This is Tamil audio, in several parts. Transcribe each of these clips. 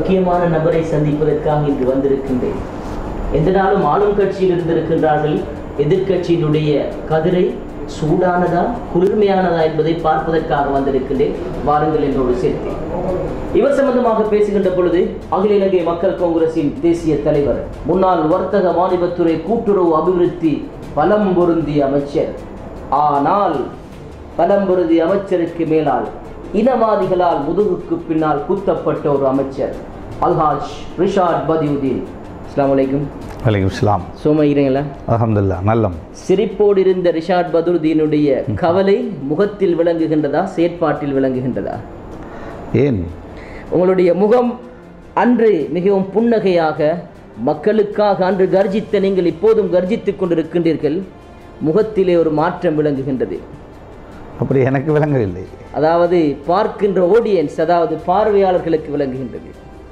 முக்கியமான நபரை சந்திப்பதற்காக இன்று வந்திருக்கின்றேன் எந்த நாளும் ஆளும் கட்சியில் இருந்திருக்கின்றார்கள் எதிர்க்கட்சியினுடைய கதிரை சூடானதா குளிர்மையானதா என்பதை பார்ப்பதற்காக வந்திருக்கின்றேன் வாருங்கள் என்னோடு சேர்த்தேன் இவர் சம்பந்தமாக பேசுகின்ற பொழுது அகில இலங்கை மக்கள் காங்கிரசின் தேசிய தலைவர் முன்னாள் வர்த்தக வாணிபத்துறை கூட்டுறவு அபிவிருத்தி பலம் பொருந்திய அமைச்சர் ஆனால் பலம் பொருந்திய அமைச்சருக்கு மேலால் இனவாதிகளால் முதுகுக்கு பின்னால் குத்தப்பட்ட ஒரு அமைச்சர் அல்ஹாஜ் ரிஷாட் பதியுதீன் அஸ்ஸலாமு அலைக்கும் வலைக்கம் இஸ்லாம் சோமா இருக்கிறீங்களா அலமதுல்லா நல்லம் சிரிப்போடு இருந்த ரிஷாட் பதுருதீனுடைய கவலை முகத்தில் விளங்குகின்றதா செயற்பாட்டில் விளங்குகின்றதா ஏன் உங்களுடைய முகம் அன்று மிகவும் புன்னகையாக மக்களுக்காக அன்று கர்ஜித்த நீங்கள் இப்போதும் கர்ஜித்துக் கொண்டிருக்கின்றீர்கள் முகத்திலே ஒரு மாற்றம் விளங்குகின்றது அப்படி எனக்கு விளங்கவில்லை அதாவது பார்க்கின்ற ஆடியன்ஸ் அதாவது பார்வையாளர்களுக்கு விளங்குகின்றது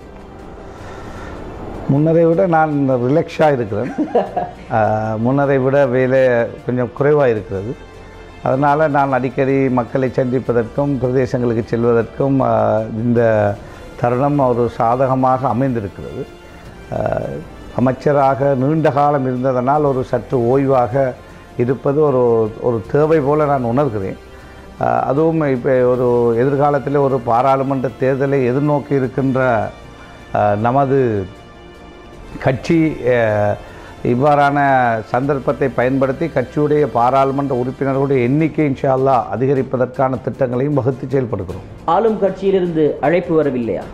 முன்னரை விட நான் ரிலாக்ஸாக இருக்கிறேன் ஆஹ், முன்னரை விட வேலை கொஞ்சம் குறைவாக இருக்கிறது அதனால் நான் அடிக்கடி மக்களை சந்திப்பதற்கும் பிரதேசங்களுக்கு செல்வதற்கும் ஆஹ், இந்த தருணம் ஒரு சாதகமாக அமைந்திருக்கிறது ஆஹ், அமைச்சராக நீண்ட காலம் இருந்ததனால் ஒரு சற்று ஓய்வாக இருப்பது ஒரு ஒரு தேவை போல நான் உணர்கிறேன் ஆஹ், அதுவும் இப்போ ஒரு எதிர்காலத்தில் ஒரு பாராளுமன்ற தேர்தலை எதிர்நோக்கி இருக்கின்ற ஆஹ், நமது கட்சி அஹ், இவ்வாறான சந்தர்ப்பத்தை பயன்படுத்தி கட்சியுடைய பாராளுமன்ற உறுப்பினர்களுடைய எண்ணிக்கை இன்ஷா அல்லாஹ் அதிகரிப்பதற்கான திட்டங்களையும் வகுத்து செயல்படுகிறோம் ஆளும் கட்சியிலிருந்து அழைப்பு வரவில்லையா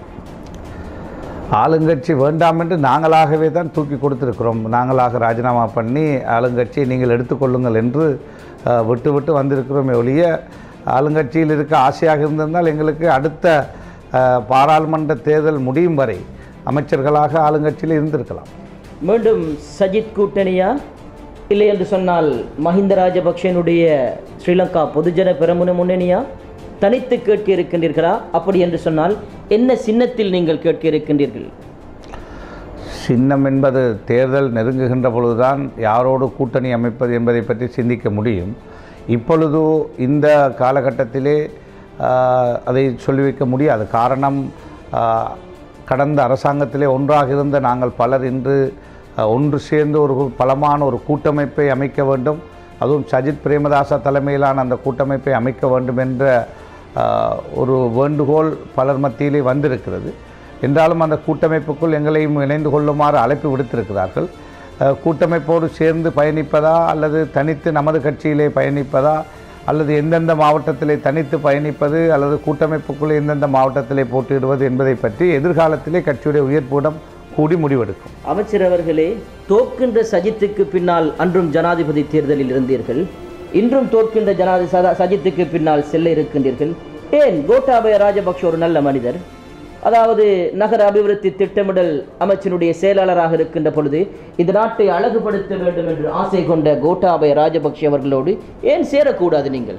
ஆளுங்கட்சி வேண்டாம் என்று நாங்களாகவே தான் தூக்கி கொடுத்திருக்கிறோம் நாங்களாக ராஜினாமா பண்ணி ஆளுங்கட்சியை நீங்கள் எடுத்துக்கொள்ளுங்கள் என்று அஹ், விட்டு விட்டு வந்திருக்கிறோமே ஒழிய ஆளுங்கட்சியில் இருக்க ஆசையாக இருந்திருந்தால் எங்களுக்கு அடுத்த அஹ், பாராளுமன்ற தேர்தல் முடியும் வரை அமைச்சர்களாக ஆளுங்கட்சியில் இருந்திருக்கலாம் மீண்டும் சஜித் கூட்டணியா இல்லை என்று சொன்னால் மஹிந்த ராஜபக்ஷனுடைய ஸ்ரீலங்கா பொதுஜன பெரமுன முன்னணியா தனித்து கேட்க இருக்கின்றீர்களா அப்படி என்று சொன்னால் என்ன சின்னத்தில் நீங்கள் கேட்க இருக்கின்றீர்கள் சின்னம் என்பது தேர்தல் நெருங்குகின்ற பொழுதுதான் யாரோடு கூட்டணி அமைப்பது என்பதை பற்றி சிந்திக்க முடியும் இப்பொழுது இந்த காலகட்டத்திலே ஆஹ், அதை சொல்லி வைக்க முடியாது காரணம் ஆஹ், கடந்த அரசாங்கத்திலே ஒன்றாக இருந்த நாங்கள் பலர் இன்று ஆஹ், ஒன்று சேர்ந்து ஒரு பலமான ஒரு கூட்டமைப்பை அமைக்க வேண்டும் அதுவும் சஜித் பிரேமதாசா தலைமையிலான அந்த கூட்டமைப்பை அமைக்க வேண்டும் என்ற ஆஹ், ஒரு வேண்டுகோள் பலர் மத்தியிலே வந்திருக்கிறது என்றாலும் அந்த கூட்டமைப்புக்குள் எங்களையும் இணைந்து கொள்ளுமாறு அழைப்பு விடுத்திருக்கிறார்கள் அஹ், கூட்டமைப்போடு சேர்ந்து பயணிப்பதா அல்லது தனித்து நமது கட்சியிலே பயணிப்பதா அல்லது எந்தெந்த மாவட்டத்திலே தனித்து பயணிப்பது அல்லது கூட்டமைப்புக்குள்ளே எந்தெந்த மாவட்டத்திலே போட்டியிடுவது என்பதை பற்றி எதிர்காலத்திலே கட்சியுடைய உயர்ப்பூடம் கூடி முடிவெடுக்கும் அமைச்சர் அவர்களே தோற்கின்ற சஜித்துக்கு பின்னால் அன்றும் ஜனாதிபதி தேர்தலில் இருந்தீர்கள் இன்றும் தோற்கின்ற ஜனாதி சதா- சஜித்துக்கு பின்னால் செல்ல இருக்கின்றீர்கள் ஏன் கோட்டாபய ராஜபக்ஷ ஒரு நல்ல மனிதர் அதாவது நகர அபிவிருத்தி திட்டமிடல் அமைச்சனுடைய செயலாளராக இருக்கின்ற பொழுது இந்த நாட்டை அழகுபடுத்த வேண்டும் என்று ஆசை கொண்ட கோட்டாபய ராஜபக்ஷ அவர்களோடு ஏன் சேரக்கூடாது நீங்கள்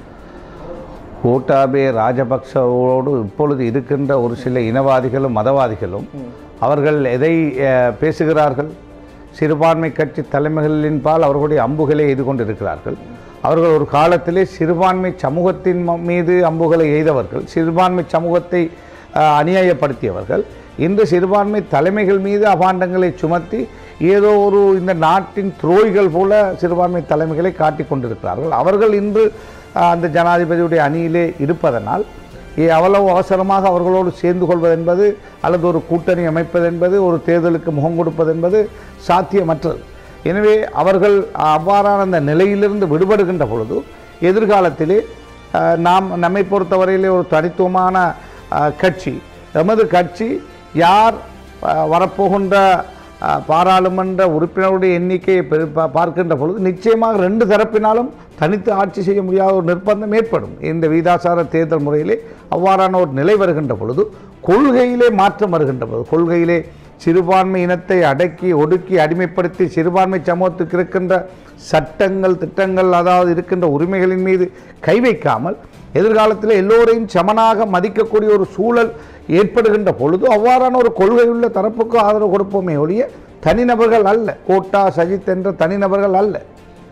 கோட்டாபே ராஜபக்சவோடு இப்பொழுது இருக்கின்ற ஒரு சில இனவாதிகளும் மதவாதிகளும் அவர்கள் எதை அஹ், பேசுகிறார்கள் சிறுபான்மை கட்சி தலைமைகளின் பால் அவர்களுடைய அம்புகளை எய்து கொண்டிருக்கிறார்கள் அவர்கள் ஒரு காலத்திலே சிறுபான்மை சமூகத்தின் ம- மீது அம்புகளை எய்தவர்கள் சிறுபான்மை சமூகத்தை அஹ், அநியாயப்படுத்தியவர்கள் இன்று சிறுபான்மை தலைமைகள் மீது அபாண்டங்களை சுமத்தி ஏதோ ஒரு இந்த நாட்டின் துரோகிகள் போல சிறுபான்மை தலைமைகளை காட்டிக் கொண்டிருக்கிறார்கள் அவர்கள் இன்று அஹ், அந்த ஜனாதிபதியுடைய அணியிலே இருப்பதனால் ஏ, அவ்வளவு அவசரமாக அவர்களோடு சேர்ந்து கொள்வது என்பது அல்லது ஒரு கூட்டணி அமைப்பது என்பது ஒரு தேர்தலுக்கு முகம் கொடுப்பது என்பது சாத்தியமற்றது எனவே அவர்கள் அவ்வாறான அந்த நிலையிலிருந்து விடுபடுகின்ற பொழுது எதிர்காலத்திலே அஹ், நாம் நம்மை பொறுத்தவரையிலே ஒரு தனித்துவமான அஹ், கட்சி எமது கட்சி யார் அஹ், வரப்போகின்ற அஹ், பாராளுமன்ற உறுப்பினருடைய எண்ணிக்கையை பெரு- பா- பார்க்கின்ற பொழுது நிச்சயமாக ரெண்டு தரப்பினாலும் தனித்து ஆட்சி செய்ய முடியாத ஒரு நிர்பந்தம் ஏற்படும் இந்த வீதாசார தேர்தல் முறையிலே அவ்வாறான ஒரு நிலை வருகின்ற பொழுது கொள்கையிலே மாற்றம் வருகின்ற பொழுது கொள்கையிலே சிறுபான்மை இனத்தை அடக்கி ஒடுக்கி அடிமைப்படுத்தி சிறுபான்மை சமூகத்துக்கு இருக்கின்ற சட்டங்கள் திட்டங்கள் அதாவது இருக்கின்ற உரிமைகளின் மீது கை வைக்காமல் எதிர்காலத்தில் எல்லோரையும் சமனாக மதிக்கக்கூடிய ஒரு சூழல் ஏற்படுகின்ற பொழுது அவ்வாறான ஒரு கொள்கையுள்ள தரப்புக்கு ஆதரவு கொடுப்போமே ஒழிய தனிநபர்கள் அல்ல கோட்டா சஜித் என்ற தனிநபர்கள் அல்ல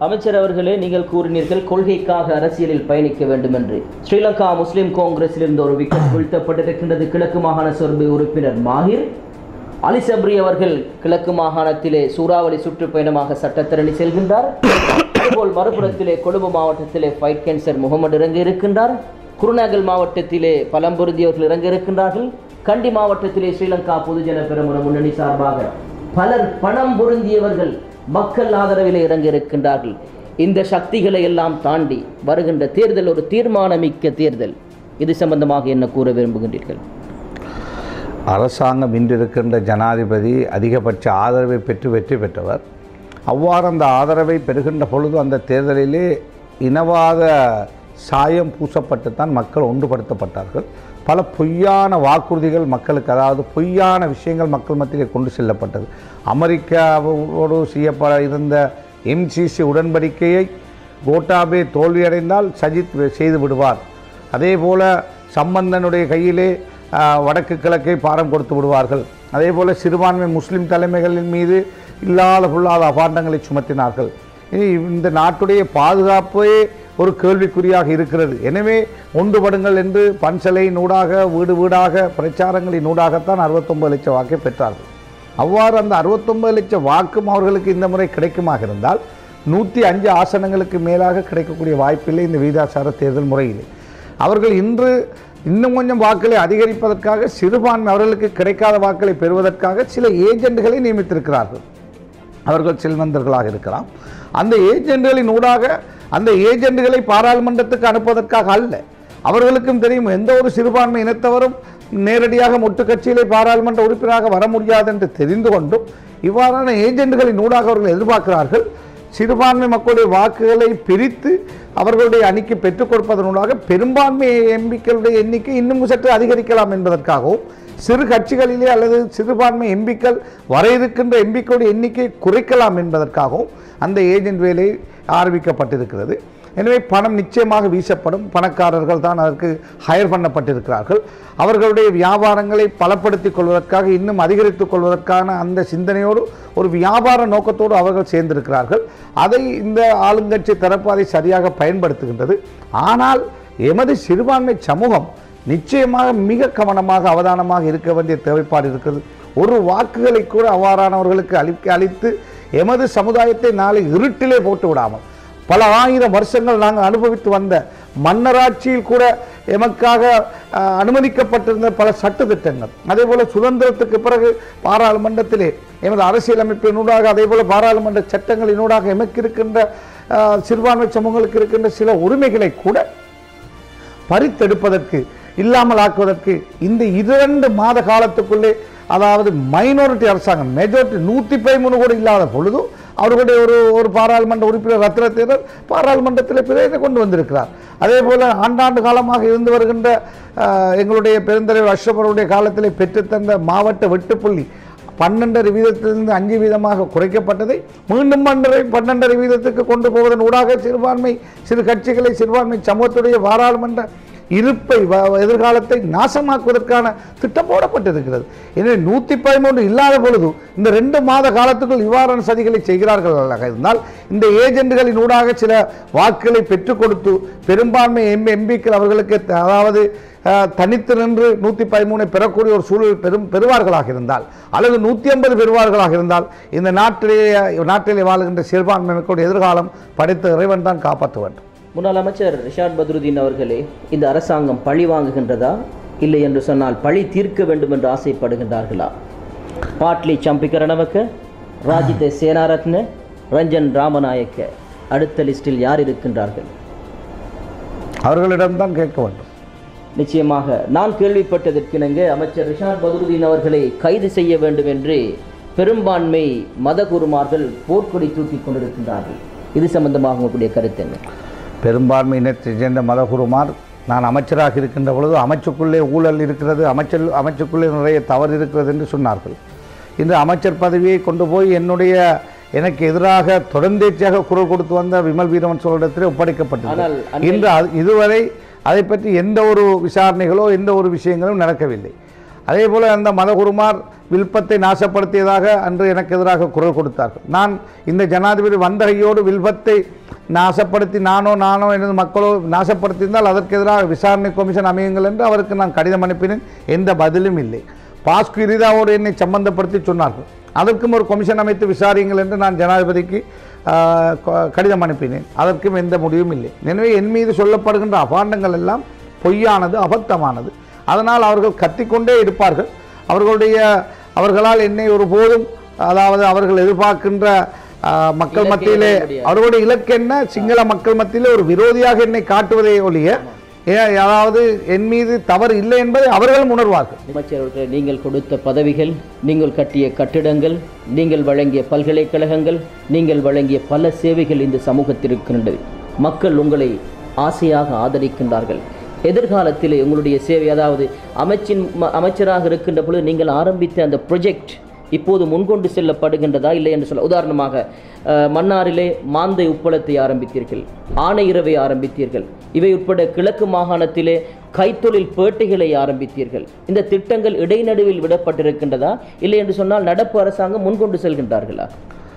அமைச்சர் அவர்களே நீங்கள் கூறினீர்கள் கொள்கைக்காக அரசியலில் பயணிக்க வேண்டும் என்று ஸ்ரீலங்கா முஸ்லிம் காங்கிரஸில் இருந்து ஒரு விக்கெட் வீழ்த்தப்பட்டிருக்கின்றது கிழக்கு மாகாண சொர்பு உறுப்பினர் மாஹிர் அலி சப்ரி அவர்கள் கிழக்கு மாகாணத்திலே சூறாவளி சுற்றுப்பயணமாக சட்டத்தரணி செல்கின்றார் அதுபோல் மறுபுறத்திலே கொழும்பு மாவட்டத்திலே ஃபைட் கேன்சர் முகமது இறங்கி இருக்கின்றார் குருநாகல் மாவட்டத்திலே பலம்பொருந்தியவர்கள் இறங்க இருக்கின்றார்கள் கண்டி மாவட்டத்திலே ஸ்ரீலங்கா பொதுஜன பெருமுன முன்னணி சார்பாக பலர் பணம் பொருந்தியவர்கள் மக்கள் ஆதரவிலே இறங்க இருக்கின்றார்கள் இந்த சக்திகளை எல்லாம் தாண்டி வருகின்ற தேர்தல் ஒரு தீர்மானமிக்க தேர்தல் இது சம்பந்தமாக என்ன கூற விரும்புகின்றீர்கள் அரசாங்கம் இன்றிருக்கின்ற ஜனாதிபதி அதிகபட்ச ஆதரவை பெற்று வெற்றி பெற்றவர் அவ்வாறு அந்த ஆதரவை பெறுகின்ற பொழுது அந்த தேர்தலிலே இனவாத சாயம் பூசப்பட்டு தான் மக்கள் ஒன்றுபடுத்தப்பட்டார்கள் பல பொய்யான வாக்குறுதிகள் மக்களுக்கு அதாவது பொய்யான விஷயங்கள் மக்கள் மத்தியிலே கொண்டு செல்லப்பட்டது அமெரிக்காவோடு செய்யப்பட இருந்த எம்சிசி உடன்படிக்கையை கோட்டாபே தோல்வியடைந்தால் சஜித் செய்து விடுவார் அதே போல சம்பந்தனுடைய கையிலே ஆ, வடக்கு கிழக்கை பாரம் கொடுத்து விடுவார்கள் அதே போல சிறுபான்மை முஸ்லிம் தலைமைகளின் மீது இல்லாத பொல்லாத அபாண்டங்களை சுமத்தினார்கள் இனி இந்த நாட்டுடைய பாதுகாப்பே ஒரு கேள்விக்குறியாக இருக்கிறது எனவே ஒன்றுபடுங்கள் என்று பன்சலை நூடாக வீடு வீடாக பிரச்சாரங்களின் நூடாகத்தான் அறுபத்தொன்பது லட்சம் வாக்கை பெற்றார்கள் அவ்வாறு அந்த அறுபத்தொன்பது லட்சம் வாக்கும் அவர்களுக்கு இந்த முறை கிடைக்குமாக இருந்தால் நூற்றி அஞ்சு ஆசனங்களுக்கு மேலாக கிடைக்கக்கூடிய வாய்ப்பில்லை இந்த வீதாசார தேர்தல் முறையிலே அவர்கள் இன்று இன்னும் கொஞ்சம் வாக்களை அதிகரிப்பதற்காக சிறுபான்மை அவர்களுக்கு கிடைக்காத வாக்களை பெறுவதற்காக சில ஏஜெண்டுகளை நியமித்திருக்கிறார்கள் அவர்கள் செல்வந்தர்களாக இருக்கலாம் அந்த ஏஜெண்டுகளின் ஊடாக அந்த ஏஜெண்டுகளை பாராளுமன்றத்துக்கு அனுப்புவதற்காக அல்ல அவர்களுக்கும் தெரியும் எந்த ஒரு சிறுபான்மை இனத்தவரும் நேரடியாக மொட்டு கட்சியிலே பாராளுமன்ற உறுப்பினராக வர முடியாது என்று தெரிந்து கொண்டும் இவ்வாறான ஏஜெண்டுகளின் ஊடாக அவர்கள் எதிர்பார்க்கிறார்கள் சிறுபான்மை மக்களுடைய வாக்குகளை பிரித்து அவர்களுடைய அணிக்கு பெற்றுக் கொடுப்பதனூடாக பெரும்பான்மை எம்பிக்களுடைய எண்ணிக்கை இன்னும் சற்று அதிகரிக்கலாம் என்பதற்காகவும் சிறு கட்சிகளிலே அல்லது சிறுபான்மை எம்பிக்கள் வர இருக்கின்ற எம்பிக்களுடைய எண்ணிக்கையை குறைக்கலாம் என்பதற்காகவும் அந்த ஏஜென்ட் வேலை ஆரம்பிக்கப்பட்டிருக்கிறது எனவே பணம் நிச்சயமாக வீசப்படும் பணக்காரர்கள் தான் அதற்கு ஹயர் பண்ணப்பட்டிருக்கிறார்கள் அவர்களுடைய வியாபாரங்களை பலப்படுத்திக் கொள்வதற்காக இன்னும் அதிகரித்துக் கொள்வதற்கான அந்த சிந்தனையோடு ஒரு வியாபார நோக்கத்தோடு அவர்கள் சேர்ந்திருக்கிறார்கள் அதை இந்த ஆளுங்கட்சி தரப்பு அதை சரியாக பயன்படுத்துகின்றது ஆனால் எமது சிறுபான்மை சமூகம் நிச்சயமாக மிக கவனமாக அவதானமாக இருக்க வேண்டிய தேவைப்பாடு இருக்கிறது ஒரு வாக்குகளை கூட அவ்வாறானவர்களுக்கு அளிக்க அளித்து எமது சமுதாயத்தை நாளை இருட்டிலே போட்டு விடாமல் பல ஆயிரம் வருஷங்கள் நாங்கள் அனுபவித்து வந்த மன்னராட்சியில் கூட எமக்காக அஹ், அனுமதிக்கப்பட்டிருந்த பல சட்டத்திட்டங்கள் அதே போல சுதந்திரத்துக்கு பிறகு பாராளுமன்றத்திலே எமது அரசியலமைப்பினூடாக அதே போல பாராளுமன்ற சட்டங்களினூடாக எமக்கு இருக்கின்ற அஹ், சிறுபான்மை சமூகங்களுக்கு இருக்கின்ற சில உரிமைகளை கூட பறித்தெடுப்பதற்கு இல்லாமல் ஆக்குவதற்கு இந்த இரண்டு மாத காலத்துக்குள்ளே அதாவது மைனாரிட்டி அரசாங்கம் மெஜாரிட்டி நூற்றி பதிமூணு கூட இல்லாத பொழுது அவர்களுடைய ஒரு ஒரு பாராளுமன்ற உறுப்பினர் ரத்ன தேரர் பாராளுமன்றத்தில் பிரேரணை கொண்டு வந்திருக்கிறார் அதே போல ஆண்டாண்டு காலமாக இருந்து வருகின்ற அஹ், எங்களுடைய பெருந்தலைவர் அஷ்ரபருடைய காலத்திலே பெற்றுத்தந்த மாவட்ட வெட்டுப்புள்ளி பன்னெண்டரை வீதத்திலிருந்து அஞ்சு வீதமாக குறைக்கப்பட்டதை மீண்டும் பன்னரை பன்னெண்டரை வீதத்துக்கு கொண்டு போவதன் ஊடாக சிறுபான்மை சிறு கட்சிகளை சிறுபான்மை சமூகத்துடைய பாராளுமன்ற இருப்பை வ- எதிர்காலத்தை நாசமாக்குவதற்கான திட்டம் போடப்பட்டிருக்கிறது எனவே நூற்றி பதிமூன்று இல்லாத பொழுது இந்த ரெண்டு மாத காலத்துக்குள் இவ்வாறான சதிகளை செய்கிறார்களாக இருந்தால் இந்த ஏஜெண்டுகளின் ஊடாக சில வாக்குகளை பெற்றுக் கொடுத்து பெரும்பான்மை எம் எம்பிக்கள் அவர்களுக்கு த- அதாவது அஹ், தனித்து நின்று நூற்றி பதிமூணை பெறக்கூடிய ஒரு சூழல் பெரும் பெறுவார்களாக இருந்தால் அல்லது நூற்றி ஐம்பது பெறுவார்களாக இருந்தால் இந்த நாட்டிலேயே நாட்டிலே வாழுகின்ற சிறுபான்மை மக்களுடைய எதிர்காலம் படைத்த இறைவன் தான் காப்பாற்ற வேண்டும் முன்னாள் அமைச்சர் ரிஷாட் பத்ருதீன் அவர்களே இந்த அரசாங்கம் பழி வாங்குகின்றதா இல்லை என்று சொன்னால் பழி தீர்க்க வேண்டும் என்று ஆசைப்படுகின்றார்களா பாட்லி சம்பிக்க ரணவக்க ராஜித சேனாரத்ன ரஞ்சன் ராமநாயக்க அடுத்த லிஸ்டில் யார் இருக்கின்றார்கள் அவர்களிடம்தான் கேட்க வேண்டும் நிச்சயமாக நான் கேள்விப்பட்டதற்கிணங்க அமைச்சர் ரிஷாட் பத்ருதீன் அவர்களை கைது செய்ய வேண்டும் என்று பெரும்பான்மை மதகுருமார்கள் போர்க்கொடி தூக்கி கொண்டிருக்கின்றார்கள் இது சம்பந்தமாக உங்களுடைய கருத்து என்ன பெரும்பான்மை இனத்தைச் சேர்ந்த மதகுருமார் நான் அமைச்சராக இருக்கின்ற பொழுது அமைச்சுக்குள்ளே ஊழல் இருக்கிறது அமைச்சர் அமைச்சுக்குள்ளே நிறைய தவறு இருக்கிறது என்று சொன்னார்கள் இன்று அமைச்சர் பதவியை கொண்டு போய் என்னுடைய எனக்கு எதிராக தொடர்ந்தேச்சியாக குரல் கொடுத்து வந்த விமல் வீரவன் சோழத்திலே ஒப்படைக்கப்பட்டது ஆனால் இன்று அது- இதுவரை அதை பற்றி எந்த ஒரு விசாரணைகளோ எந்த ஒரு விஷயங்களும் நடக்கவில்லை அதே போல அந்த மதகுருமார் வில்பத்தை நாசப்படுத்தியதாக அன்று எனக்கு எதிராக குரல் கொடுத்தார்கள் நான் இந்த ஜனாதிபதி வந்த கையோடு வில்பத்தை நாசப்படுத்தி நானோ நானோ எனது மக்களோ நாசப்படுத்தியிருந்தால் அதற்கு எதிராக விசாரணை கமிஷன் அமையுங்கள் என்று அவருக்கு நான் கடிதம் அனுப்பினேன் எந்த பதிலும் இல்லை பாஸ்கு இரிதாவோடு என்னை சம்பந்தப்படுத்தி சொன்னார்கள் அதற்கும் ஒரு கமிஷன் அமைத்து விசாரியுங்கள் என்று நான் ஜனாதிபதிக்கு ஆஹ், க- கடிதம் அனுப்பினேன் அதற்கும் எந்த முடிவும் இல்லை எனவே என் மீது சொல்லப்படுகின்ற அபாண்டங்கள் எல்லாம் பொய்யானது அபத்தமானது அதனால் அவர்கள் கத்திக்கொண்டே இருப்பார்கள் அவர்களுடைய அவர்களால் என்னை ஒருபோதும் அதாவது அவர்கள் எதிர்பார்க்கின்ற ஆஹ், மக்கள் இலக்கை மத்தியிலே அடைய முடியாது. அவர்களுடைய இலக்கு என்ன சிங்கள மக்கள் மத்தியிலே ஒரு விரோதியாக என்னை காட்டுவதை ஒழிய ஏ- அதாவது என் மீது தவறு இல்லை என்பதை அவர்களும் உணர்வார்கள் அமைச்சர் அவர்களே நீங்கள் கொடுத்த பதவிகள் நீங்கள் கட்டிய கட்டிடங்கள் நீங்கள் வழங்கிய பல்கலைக்கழகங்கள் நீங்கள் வழங்கிய பல சேவைகள் இந்த சமூகத்தில் இருக்கின்றது மக்கள் உங்களை ஆசையாக ஆதரிக்கின்றார்கள் எதிர்காலத்திலே உங்களுடைய சேவை அதாவது அமைச்சின் ம- அமைச்சராக இருக்கின்ற பொழுது நீங்கள் ஆரம்பித்த அந்த ப்ரொஜெக்ட் இப்போது முன்கொண்டு செல்லப்படுகின்றதா இல்லை என்று சொல்ல உதாரணமாக அஹ், மன்னாரிலே மாந்தை உப்பளத்தை ஆரம்பித்தீர்கள் ஆணையிறவை ஆரம்பித்தீர்கள் இவை உட்பட கிழக்கு மாகாணத்திலே கைத்தொழில் பேட்டைகளை ஆரம்பித்தீர்கள் இந்த திட்டங்கள் இடைநடுவில் விடப்பட்டிருக்கின்றதா இல்லை என்று சொன்னால் நடப்பு அரசாங்கம் முன்கொண்டு செல்கின்றார்களா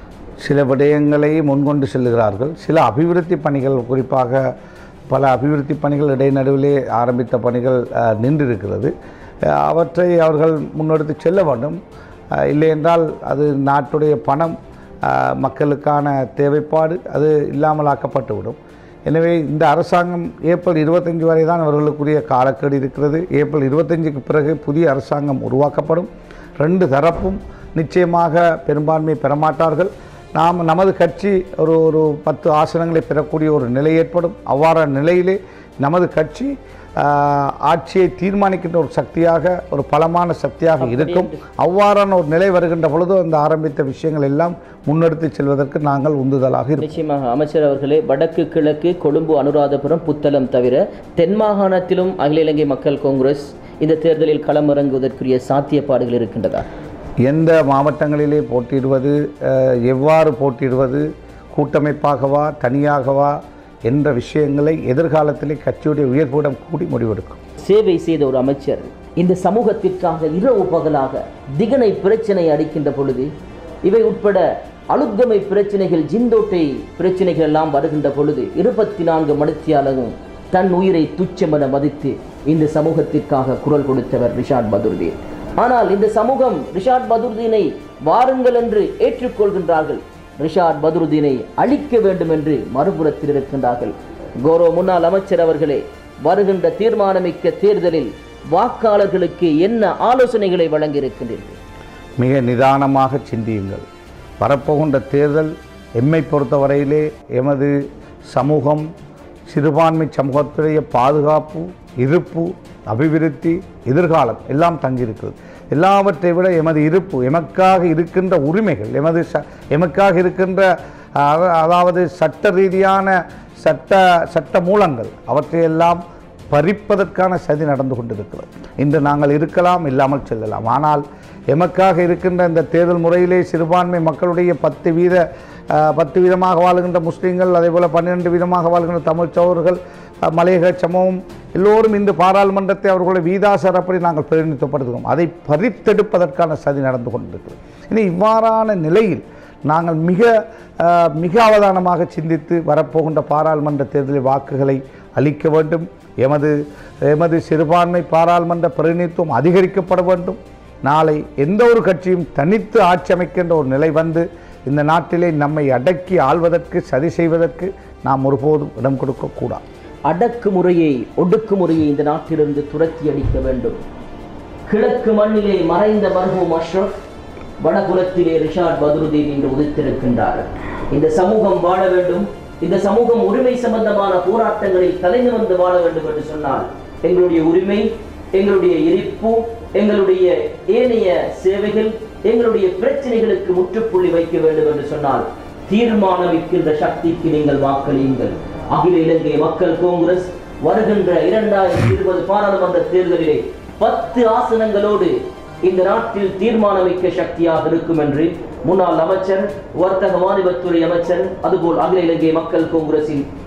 சில விடயங்களை முன்கொண்டு செல்லுகிறார்கள் சில அபிவிருத்தி பணிகள் குறிப்பாக பல அபிவிருத்தி பணிகள் இடைநடுவிலே ஆரம்பித்த பணிகள் அஹ், நின்றிருக்கிறது அஹ், அவற்றை அவர்கள் முன்னெடுத்து செல்ல வேண்டும் அஹ், இல்லை என்றால் அது நாட்டுடைய பணம் அஹ், மக்களுக்கான தேவைப்பாடு அது இல்லாமலாக்கப்பட்டுவிடும் எனவே இந்த அரசாங்கம் ஏப்ரல் இருபத்தஞ்சு வரை தான் அவர்களுக்குரிய காலக்கெடு இருக்கிறது ஏப்ரல் இருபத்தஞ்சுக்கு பிறகு புதிய அரசாங்கம் உருவாக்கப்படும் ரெண்டு தரப்பும் நிச்சயமாக பெரும்பான்மை பெறமாட்டார்கள் நாம் நமது கட்சி ஒரு ஒரு பத்து ஆசனங்களை பெறக்கூடிய ஒரு நிலை ஏற்படும் அவ்வாறான நிலையிலே நமது கட்சி ஆஹ், ஆட்சியை தீர்மானிக்கின்ற ஒரு சக்தியாக ஒரு பலமான சக்தியாக இருக்கும் அவ்வாறான ஒரு நிலை வருகின்ற பொழுது அந்த ஆரம்பித்த விஷயங்கள் எல்லாம் முன்னெடுத்து செல்வதற்கு நாங்கள் உந்துதலாக இருப்போம் நிச்சயமாக அமைச்சர் அவர்களே வடக்கு கிழக்கு கொழும்பு அனுராதபுரம் புத்தளம் தவிர தென் மாகாணத்திலும் அகில இலங்கை மக்கள் காங்கிரஸ் இந்த தேர்தலில் களமிறங்குவதற்குரிய சாத்தியப்பாடுகள் இருக்கின்றதா எந்த மாவட்டங்களிலே போட்டியிடுவது அஹ், எவ்வாறு போட்டியிடுவது கூட்டமைப்பாகவா தனியாகவா என்ற விஷயங்களை எதிர்காலத்திலே கட்சியுடைய உயர்பூடம் கூடி முடிவெடுக்கும் சேவை செய்த ஒரு அமைச்சர் இந்த சமூகத்திற்காக இரவு பகலாக திகனை பிரச்சனை அடிக்கின்ற பொழுது இவை உட்பட அழுத்தமை பிரச்சனைகள் ஜிந்தோட்டை பிரச்சனைகள் எல்லாம் வருகின்ற பொழுது இருபத்தி நான்கு மணித்தியாலவும் தன் உயிரை துச்சமென மதித்து இந்த சமூகத்திற்காக குரல் கொடுத்தவர் ரிஷாட் பதுர்தீன் ஆனால் இந்த சமூகம் ரிஷாட் பதுர்தீனை வாருங்கள் என்று ஏற்றுக்கொள்கின்றார்கள் ரிஷாட் பதுருதீனை அழிக்க வேண்டும் என்று மறுபுறத்தில் இருக்கின்றார்கள் கௌரவ முன்னாள் அமைச்சர் அவர்களே வருகின்ற தீர்மானமிக்க தேர்தலில் வாக்காளர்களுக்கு என்ன ஆலோசனைகளை வழங்கியிருக்கின்றீர்கள் மிக நிதானமாக சிந்தியுங்கள் வரப்போகின்ற தேர்தல் எம்மை பொறுத்தவரையிலே எமது சமூகம் சிறுபான்மை சமூகத்துடைய பாதுகாப்பு இருப்பு அபிவிருத்தி எதிர்காலம் எல்லாம் தங்கியிருக்கிறது எல்லாவற்றை விட எமது இருப்பு எமக்காக இருக்கின்ற உரிமைகள் எமது ச எமக்காக இருக்கின்ற அத- அதாவது சட்ட ரீதியான சட்ட சட்ட மூலங்கள் அவற்றையெல்லாம் பறிப்பதற்கான சதி நடந்து கொண்டிருக்கிறது இன்று நாங்கள் இருக்கலாம் இல்லாமல் செல்லலாம் ஆனால் எமக்காக இருக்கின்ற இந்த தேர்தல் முறையிலே சிறுபான்மை மக்களுடைய பத்து வீத அஹ், பத்து வீதமாக வாழுகின்ற முஸ்லீம்கள் அதேபோல் பன்னிரெண்டு வீதமாக வாழ்கின்ற தமிழ் சோழர்கள் அஹ், மலையக சமூகம் எல்லோரும் இந்த பாராளுமன்றத்தை அவர்களுடைய வீதாசாரப்படி நாங்கள் பிரதிநிதித்துவப்படுத்துகிறோம் அதை பறித்தெடுப்பதற்கான சதி நடந்து கொண்டிருக்கிறது இனி இவ்வாறான நிலையில் நாங்கள் மிக அஹ், மிக அவதானமாக சிந்தித்து வரப்போகின்ற பாராளுமன்ற தேர்தலில் வாக்குகளை அளிக்க வேண்டும் எமது எமது சிறுபான்மை பாராளுமன்ற பிரதிநிதித்துவம் அதிகரிக்கப்பட வேண்டும் நாளை எந்த ஒரு கட்சியும் தனித்து ஆட்சி அமைக்கின்ற ஒரு நிலை வந்து இந்த நாட்டிலே நம்மை அடக்கி ஆள்வதற்கு சதி செய்வதற்கு நாம் ஒருபோதும் இடம் கொடுக்கக்கூடாது அடக்குமுறையை ஒடுக்குமுறையை இந்த நாட்டிலிருந்து துரத்தி அடிக்க வேண்டும் கிழக்கு மண்ணிலே மறைந்த மர்ஹூம் அஷ்ரப் வடபுறத்திலே ரிஷாட் பத்ருதீன் என்று உதித்திருக்கின்றார் இந்த சமூகம் வாழ வேண்டும் இந்த சமூகம் உரிமை சம்பந்தமான போராட்டங்களில் தலைநிமிர்ந்து வாழ வேண்டும் என்று சொன்னால் எங்களுடைய உரிமை எங்களுடைய இருப்பு எங்களுடைய ஏனைய சேவைகள் எங்களுடைய பிரச்சனைகளுக்கு முற்றுப்புள்ளி வைக்க வேண்டும் என்று சொன்னால் தீர்மானமிக்கின்ற சக்திக்கு நீங்கள் வாக்களியுங்கள் அகில இலங்கை மக்கள் காங்கிரஸ் வருகின்ற இரண்டாயிரத்தி இருபது பாராளுமன்ற தேர்தலிலே பத்து ஆசனங்களோடு இந்த நாட்டில் தீர்மானமிக்க சக்தியாக இருக்கும் என்று முன்னாள் அமைச்சர் வர்த்தக வாணிபத்துறை அமைச்சர் அதுபோல் அகில இலங்கை மக்கள் காங்கிரசின்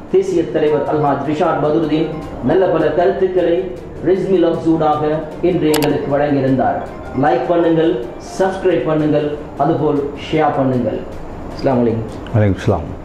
தேசிய தலைவர் அல்ஹாஜ் ரிஷாட் பதுருதீன் நல்ல பல கருத்துக்களை ரிஸ்மில் சூடாக இன்று எங்களுக்கு வழங்கியிருந்தார் லைக் பண்ணுங்கள் சப்ஸ்கிரைப் பண்ணுங்கள் அதுபோல் ஷேர் பண்ணுங்கள் அஸ்ஸலாமு அலைக்கும் வலைக்கம் சலாம்